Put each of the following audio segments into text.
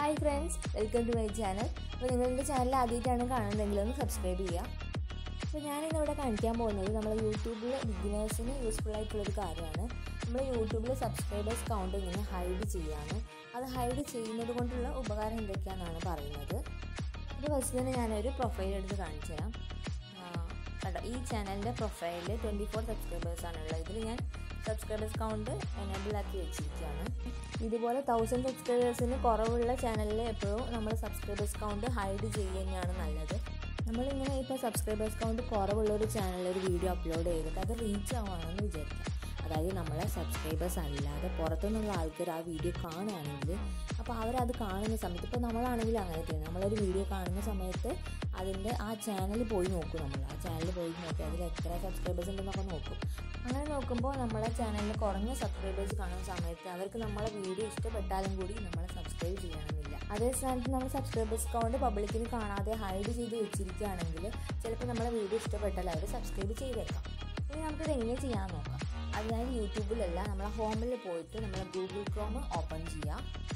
hi friends welcome to my channel അപ്പോൾ നിങ്ങളുടെ channel ആദ്യമായിട്ടാണ് കാണുന്നതെങ്കിൽ ഒന്ന് സബ്സ്ക്രൈബ് ചെയ്യുക അപ്പോൾ ഞാനിന്ന് ഇവിടെ കാണിക്കാൻ പോകുന്നത് നമ്മൾ യൂട്യൂബിൽ ബിഗിനേഴ്സിന് യൂസ്ഫുൾ ആയിട്ടുള്ളൊരു കാര്യമാണ് നമ്മൾ യൂട്യൂബിൽ സബ്സ്ക്രൈബേഴ്സ് കൗണ്ട് ഇങ്ങനെ ഹൈഡ് ചെയ്യാനും അത് ഹൈഡ് ചെയ്യുന്നത് കൊണ്ടുള്ള ഉപകാരം എന്തൊക്കെയാണെന്നാണ് പറയുന്നത് ഇത് ഫസ്റ്റ് തന്നെ ഞാനൊരു പ്രൊഫൈൽ എടുത്ത് കാണിച്ചു തരാം ആ, കണ്ടോ ഈ ചാനലിൻ്റെ പ്രൊഫൈലിൽ ട്വൻറ്റി ഫോർ സബ്സ്ക്രൈബേഴ്സാണുള്ളത് ഇതിൽ ഞാൻ സബ്സ്ക്രൈബേഴ്സ് കൗണ്ട് എനേബിൾ ആക്കി വെച്ചിരിക്കുകയാണ് ഇതുപോലെ തൗസൻഡ് സബ്സ്ക്രൈബേഴ്സിന് കുറവുള്ള ചാനലിൽ എപ്പോഴും നമ്മൾ സബ്സ്ക്രൈബേഴ്സ് കൗണ്ട് ഹൈഡ് ചെയ്യുക തന്നെയാണ് നല്ലത് നമ്മളിങ്ങനെ ഇപ്പോൾ സബ്സ്ക്രൈബേഴ്സ് കൗണ്ട് കുറവുള്ള ഒരു ചാനലിൽ ഒരു വീഡിയോ അപ്ലോഡ് ചെയ്തിട്ട് അത് റീച്ച് ആവുകയാണെന്ന് വിചാരിക്കാം അതായത് നമ്മളെ സബ്സ്ക്രൈബേഴ്സ് അല്ലാതെ പുറത്തുനിന്നുള്ള ആൾക്കാർ ആ വീഡിയോ കാണുകയാണെങ്കിൽ അപ്പോൾ അവരത് കാണുന്ന സമയത്ത് ഇപ്പോൾ നമ്മളാണെങ്കിലും അങ്ങനെ തന്നെ നമ്മളൊരു വീഡിയോ കാണുന്ന സമയത്ത് അതിൻ്റെ ആ ചാനൽ പോയി നോക്കും നമ്മൾ ആ ചാനൽ പോയി നോക്കി അതിൽ എത്ര സബ്സ്ക്രൈബേഴ്സ് ഉണ്ടെന്നൊക്കെ നോക്കും അങ്ങനെ നോക്കുമ്പോൾ നമ്മളെ ചാനലിൽ കുറഞ്ഞ സബ്സ്ക്രൈബേഴ്സ് കാണുന്ന സമയത്ത് അവർക്ക് നമ്മളെ വീഡിയോ ഇഷ്ടപ്പെട്ടാലും കൂടി നമ്മളെ സബ്സ്ക്രൈബ് ചെയ്യണമെന്നില്ല അതേ സ്ഥാനത്ത് നമ്മൾ സബ്സ്ക്രൈബേഴ്സ് കൗണ്ട് പബ്ലിക്കിന് കാണാതെ ഹൈഡ് ചെയ്ത് വെച്ചിരിക്കുകയാണെങ്കിൽ ചിലപ്പോൾ നമ്മളെ വീഡിയോ ഇഷ്ടപ്പെട്ടാൽ അവർ സബ്സ്ക്രൈബ് ചെയ്തേക്കാം ഇനി നമുക്കിത് എങ്ങനെ ചെയ്യാൻ നോക്കാം അതിനായി യൂട്യൂബിലല്ല നമ്മളെ ഹോമിൽ പോയിട്ട് നമ്മൾ ഗൂഗിൾ ക്രോം ഓപ്പൺ ചെയ്യാം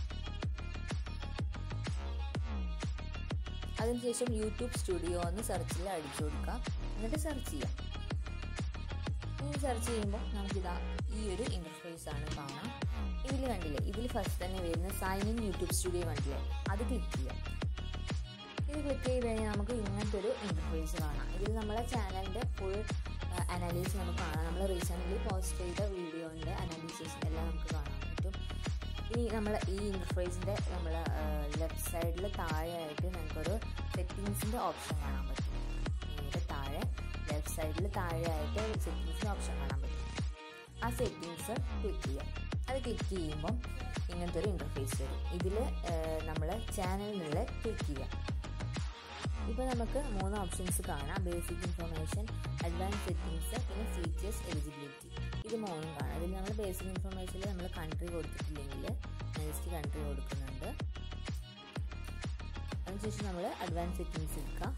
അതിനുശേഷം യൂട്യൂബ് സ്റ്റുഡിയോ എന്ന് സെർച്ചിൽ അടിച്ചു കൊടുക്കുക എന്നിട്ട് സെർച്ച് ചെയ്യാം ഇനി സെർച്ച് ചെയ്യുമ്പോൾ നമുക്കിതാ ഈ ഒരു ഇൻ്റർഫേസ് ആണ് കാണാം ഇതിൽ കണ്ടില്ലേ ഇതിൽ ഫസ്റ്റ് തന്നെ വരുന്ന സൈൻ ഇൻ യൂട്യൂബ് സ്റ്റുഡിയോ കണ്ടില്ലേ അത് ക്ലിക്ക് ചെയ്യാം ഇത് ക്ലിക്ക് ചെയ്ത് കഴിഞ്ഞാൽ നമുക്ക് ഇങ്ങനത്തെ ഒരു ഇൻ്റർഫേസ് കാണാം ഇതിൽ നമ്മളെ ചാനലിൻ്റെ ഫുൾ അനാലിസിസ് നമുക്ക് കാണാം നമ്മൾ റീസെൻ്റ്ലി പോസ്റ്റ് ചെയ്ത വീഡിയോൻ്റെ അനാലിസിസ് എല്ലാം നമുക്ക് കാണാൻ പറ്റും ഇനി നമ്മൾ ഈ ഇൻ്റർഫേസിൻ്റെ നമ്മൾ ലെഫ്റ്റ് സൈഡിൽ താഴെയായിട്ട് നമുക്കൊരു സെറ്റിങ്സിൻ്റെ ഓപ്ഷൻ കാണാൻ പറ്റും നേരെ താഴെ ലെഫ്റ്റ് സൈഡിൽ താഴെയായിട്ട് സെറ്റിങ്സിൻ്റെ ഓപ്ഷൻ കാണാൻ പറ്റും ആ സെറ്റിങ്സ് ക്ലിക്ക് ചെയ്യാം അത് ക്ലിക്ക് ചെയ്യുമ്പം ഇങ്ങനത്തെ ഒരു ഇൻ്റർഫേസ് വരും ഇതിൽ നമ്മൾ ചാനലിനുള്ള ക്ലിക്ക് ചെയ്യാം ഇപ്പോൾ നമുക്ക് മൂന്ന് ഓപ്ഷൻസ് കാണാം ബേസിക് ഇൻഫർമേഷൻ അഡ്വാൻസ് സെറ്റിങ്സ് പിന്നെ ഫീച്ചേഴ്സ് എലിജിബിലിറ്റി ഇത് മൂന്നും കാണാം ഇതിൽ നമ്മൾ ബേസിക് ഇൻഫർമേഷനിൽ നമ്മൾ കൺട്രി കൊടുത്തിട്ടില്ലെങ്കിൽ നെക്സ്റ്റ് കൺട്രി കൊടുക്കുന്നുണ്ട് അതിനുശേഷം നമ്മൾ അഡ്വാൻസ് സെറ്റിങ്സ് എടുക്കുക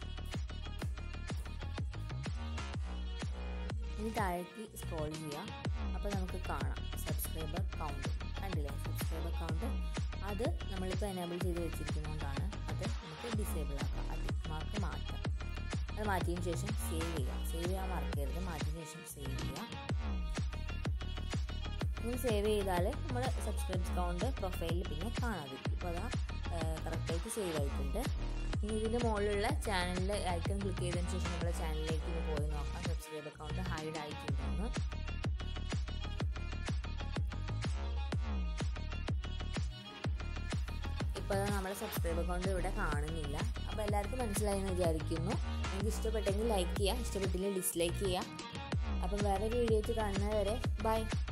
ഇനി താഴേക്ക് സ്ക്രോൾ ചെയ്യാം അപ്പോൾ നമുക്ക് കാണാം സബ്സ്ക്രൈബർ കൗണ്ട് കണ്ടില്ലേ സബ്സ്ക്രൈബർ കൗണ്ട് അത് നമ്മളിപ്പോൾ എനേബിൾ ചെയ്ത് വെച്ചിരിക്കുന്നതുകൊണ്ടാണ് അത് നമുക്ക് ഡിസേബിൾ ആക്കാം അത് മാർക്ക് മാറ്റാം അത് മാറ്റിയതിന് ശേഷം സേവ് ചെയ്യാം സേവ് ചെയ്യാൻ മറക്കരുത് മാറ്റിയതിന് ശേഷം സേവ് ചെയ്യാം ഇനി സേവ് ചെയ്താൽ നമ്മൾ സബ്സ്ക്രൈബ് കൗണ്ട് പ്രൊഫൈലിൽ പിന്നെ കാണാതിരിക്കും ഇപ്പോൾ അതാ കറക്റ്റായിട്ട് സേവ് ആയിട്ടുണ്ട് ഇനി ഇതിൻ്റെ മുകളിലുള്ള ചാനലിൽ ഐക്കൺ ക്ലിക്ക് ചെയ്തതിന് ശേഷം നമ്മുടെ ചാനലിലേക്ക് ഒന്ന് പോയി നോക്കാം സബ്സ്ക്രൈബ് അക്കൗണ്ട് ഹൈഡ് ആയിട്ടുണ്ടെന്ന് ഇപ്പോൾ നമ്മുടെ സബ്സ്ക്രൈബ് അക്കൗണ്ട് ഇവിടെ കാണുന്നില്ല അപ്പോൾ എല്ലാവർക്കും മനസ്സിലായി എന്ന് വിചാരിക്കുന്നു നിങ്ങൾക്ക് ഇഷ്ടപ്പെട്ടെങ്കിൽ ലൈക്ക് ചെയ്യുക ഇഷ്ടപ്പെട്ടില്ലെങ്കിൽ ഡിസ്ലൈക്ക് ചെയ്യുക അപ്പം വേറെ വീഡിയോ കാണുന്നവരെ ബൈ